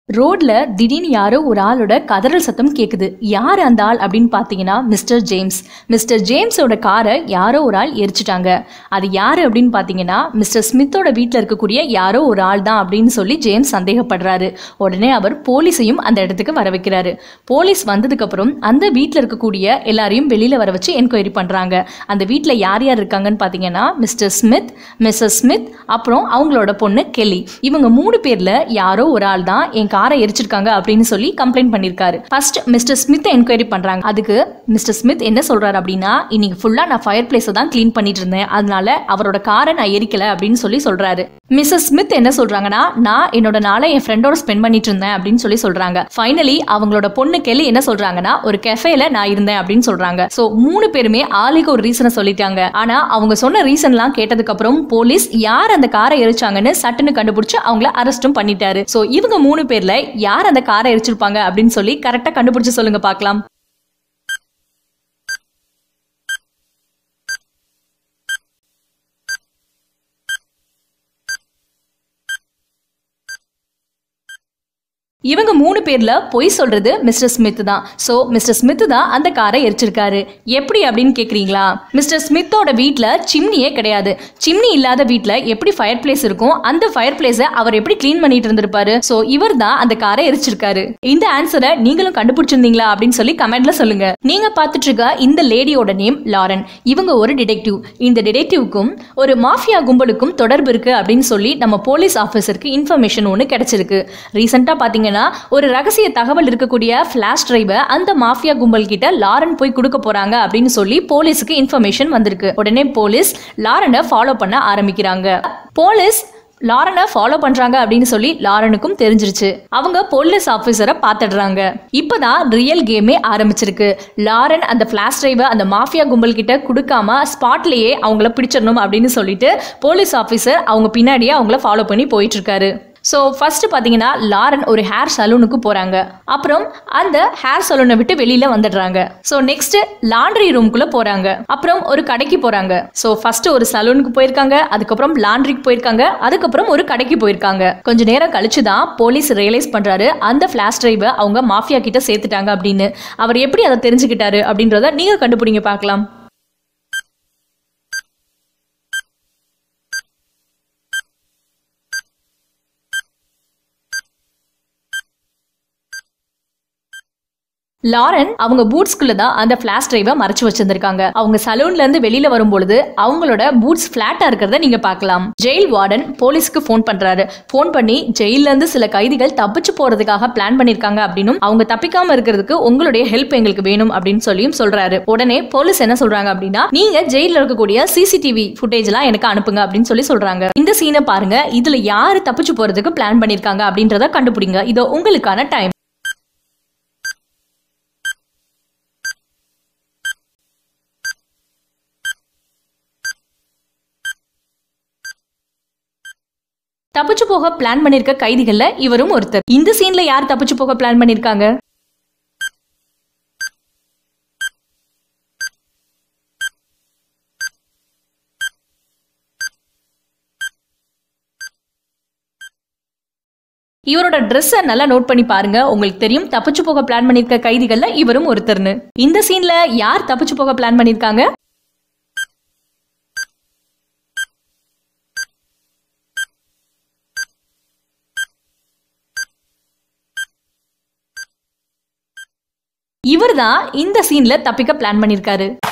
ரோட்ல திடீர்னு யாரோ ஒரு ஆளோட கதறல் சத்தம் கேக்குது யார் அந்த ஆள் அப்படின்னு பார்த்தீங்கன்னா மிஸ்டர் ஜேம்ஸ் மிஸ்டர் ஜேம்ஸோட காரை யாரோ ஒரு ஆள் எரிச்சிட்டாங்க அது யாரு அப்படின்னு பார்த்தீங்கன்னா மிஸ்டர் ஸ்மித்தோட வீட்டில் இருக்கக்கூடிய யாரோ ஒரு ஆள் தான் அப்படின்னு சொல்லி ஜேம்ஸ் சந்தேகப்படுறாரு உடனே அவர் போலீஸையும் அந்த இடத்துக்கு வர வைக்கிறாரு போலீஸ் வந்ததுக்கு அப்புறம் அந்த வீட்டில் இருக்கக்கூடிய எல்லாரையும் வெளியில வர வச்சு என்கொயரி பண்றாங்க அந்த வீட்டில் யார் யார் இருக்காங்கன்னு பார்த்தீங்கன்னா மிஸ்டர் ஸ்மித் மிஸ்ஸஸ் ஸ்மித் அப்புறம் அவங்களோட பொண்ணு கெல்லி இவங்க மூணு பேர்ல யாரோ ஒரு ஆள் தான் என் காரை எரிச்சிருக்காங்க அப்படின்னு சொல்லி கம்ப்ளைண்ட் பண்ணிருக்காரு ஃபர்ஸ்ட் மிஸ்டர் ஸ்மித் என்கொயரி பண்றாங்க அதுக்கு மிஸ்டர் ஸ்மித் என்ன சொல்றாரு அப்படின்னா இன்னைக்கு ஃபுல்லா நான் ஃபயர் பிளேஸை தான் க்ளீன் பண்ணிட்டு இருந்தேன் அதனால அவரோட காரை நான் எரிக்கல அப்படின்னு சொல்லி சொல்றாரு மிஸ்ஸஸ் ஸ்மித் என்ன சொல்றாங்கன்னா நான் என்னோட நாளை என் ஃப்ரெண்டோட ஸ்பெண்ட் பண்ணிட்டு இருந்தேன் அப்படின்னு சொல்லி சொல்றாங்க ஃபைனலி அவங்களோட பொண்ணு கெல்லி என்ன சொல்றாங்கன்னா ஒரு கெஃபேல நான் இருந்தேன் அப்படின்னு சொல்றாங்க சோ மூணு பேருமே ஆளுக்கு ஒரு ரீசனை சொல்லிட்டாங்க ஆனா அவங்க சொன்ன ரீசன்லாம் கேட்டதுக்கு அப்புறம் போலீஸ் யார் அந்த காரை எரிச்சாங்கன்னு சட்டுன்னு கண்டுபிடிச்சு அவங்கள அரெஸ்டும் பண்ணிட்டாரு சோ இவங்க மூணு பேர்ல யார் அந்த காரை எரிச்சிருப்பாங்க அப்படின்னு சொல்லி கரெக்டா கண்டுபிடிச்சு சொல்லுங்க பார்க்கலாம் இவங்க மூணு பேர்ல பொய் சொல்றது மிஸ்டர் ஸ்மித் தான் சோ மிஸ்டர் ஸ்மித் தான் அந்த காரை எரிச்சிருக்காரு எப்படி அப்படின்னு கேக்குறீங்களா மிஸ்டர் ஸ்மித்தோட வீட்ல சிம்னியே கிடையாது சிம்னி இல்லாத வீட்ல எப்படி ஃபயர் பிளேஸ் இருக்கும் அந்த ஃபயர் பிளேஸை அவர் எப்படி க்ளீன் பண்ணிட்டு இருந்திருப்பாரு சோ இவர் தான் அந்த காரை எரிச்சிருக்காரு இந்த ஆன்சரை நீங்களும் கண்டுபிடிச்சிருந்தீங்களா அப்படின்னு சொல்லி கமெண்ட்ல சொல்லுங்க நீங்க பார்த்துட்டு இருக்க இந்த லேடியோட நேம் லாரன் இவங்க ஒரு டிடெக்டிவ் இந்த டிடெக்டிவ்க்கும் ஒரு மாஃபியா கும்பலுக்கும் தொடர்பு இருக்கு அப்படின்னு சொல்லி நம்ம போலீஸ் ஆஃபீஸருக்கு இன்ஃபர்மேஷன் ஒன்று கிடைச்சிருக்கு ரீசெண்டா பாத்தீங்கன்னா ஒரு ரகசிய தகவல் இருக்கக்கூடிய ஃபிளாஷ் டிரைவை அந்த மாஃபியா கும்பல் கிட்ட லாரன் போய் கொடுக்க போறாங்க அப்படின்னு சொல்லி போலீஸுக்கு இன்ஃபர்மேஷன் வந்திருக்கு உடனே போலீஸ் லாரனை ஃபாலோ பண்ண ஆரம்பிக்கிறாங்க போலீஸ் லாரனை ஃபாலோ பண்றாங்க அப்படின்னு சொல்லி லாரனுக்கும் தெரிஞ்சிருச்சு அவங்க போலீஸ் ஆஃபீஸரை பார்த்துடுறாங்க இப்பதான் ரியல் கேமே ஆரம்பிச்சிருக்கு லாரன் அந்த ஃபிளாஷ் டிரைவை அந்த மாஃபியா கும்பல் கிட்ட கொடுக்காம ஸ்பாட்லயே அவங்கள பிடிச்சிடணும் அப்படின்னு சொல்லிட்டு போலீஸ் ஆஃபீஸர் அவங்க பின்னாடியே அவங்கள ஃபாலோ பண்ணி போயிட்டு இருக்காரு ஸோ ஃபர்ஸ்ட் பார்த்தீங்கன்னா லாரன் ஒரு ஹேர் சலூனுக்கு போகிறாங்க அப்புறம் அந்த ஹேர் சலூனை விட்டு வெளியில் வந்துடுறாங்க ஸோ நெக்ஸ்ட் லாண்ட்ரி ரூம்குள்ளே போகிறாங்க அப்புறம் ஒரு கடைக்கு போகிறாங்க ஸோ ஃபர்ஸ்ட் ஒரு சலூனுக்கு போயிருக்காங்க அதுக்கப்புறம் லாண்ட்ரிக்கு போயிருக்காங்க அதுக்கப்புறம் ஒரு கடைக்கு போயிருக்காங்க கொஞ்ச நேரம் கழிச்சு தான் போலீஸ் ரியலைஸ் பண்ணுறாரு அந்த ஃப்ளாஷ் டிரைவை அவங்க மாஃபியா கிட்ட சேர்த்துட்டாங்க அப்படின்னு அவர் எப்படி அதை தெரிஞ்சுக்கிட்டாரு அப்படின்றத நீங்கள் கண்டுபிடிங்க பார்க்கலாம் லாரன் அவங்க பூட்ஸ்குள்ள தான் அந்த ஃபிளாஷ் டிரைவை மறைச்சு வச்சிருந்திருக்காங்க அவங்க சலூன்ல இருந்து வெளியில வரும்பொழுது அவங்களோட பூட்ஸ் ஃபிளாட்டா இருக்கிறத நீங்க பார்க்கலாம் ஜெயில் வார்டன் போலீஸ்க்கு ஃபோன் பண்றாரு ஃபோன் பண்ணி ஜெயில இருந்து சில கைதிகள் தப்பிச்சு போறதுக்காக பிளான் பண்ணிருக்காங்க அப்படின்னும் அவங்க தப்பிக்காம இருக்கிறதுக்கு உங்களுடைய ஹெல்ப் எங்களுக்கு வேணும் அப்படின்னு சொல்லியும் சொல்றாரு உடனே போலீஸ் என்ன சொல்றாங்க அப்படின்னா நீங்க ஜெயில இருக்கக்கூடிய சிசிடிவி ஃபுட்டேஜ் எல்லாம் எனக்கு அனுப்புங்க அப்படின்னு சொல்லி சொல்றாங்க இந்த சீனை பாருங்க இதுல யாரு தப்பிச்சு போறதுக்கு பிளான் பண்ணிருக்காங்க அப்படின்றத கண்டுபிடிங்க இதோ உங்களுக்கான டைம் தப்பிச்சு போக பிளான் பண்ணிருக்க கைதிகள்ல இவரும் ஒருத்தர் இந்த சீன்ல யார் தப்பிச்சு போக பிளான் பண்ணிருக்காங்க இவரோட ட்ரெஸ்ஸை நல்லா நோட் பண்ணி பாருங்க உங்களுக்கு தெரியும் தப்பிச்சு போக பிளான் பண்ணிருக்க கைதிகள்ல இவரும் ஒருத்தர்னு இந்த சீன்ல யார் தப்பிச்சு போக பிளான் பண்ணிருக்காங்க இவர் தான் இந்த சீன்ல தப்பிக்க பிளான் பண்ணிருக்காரு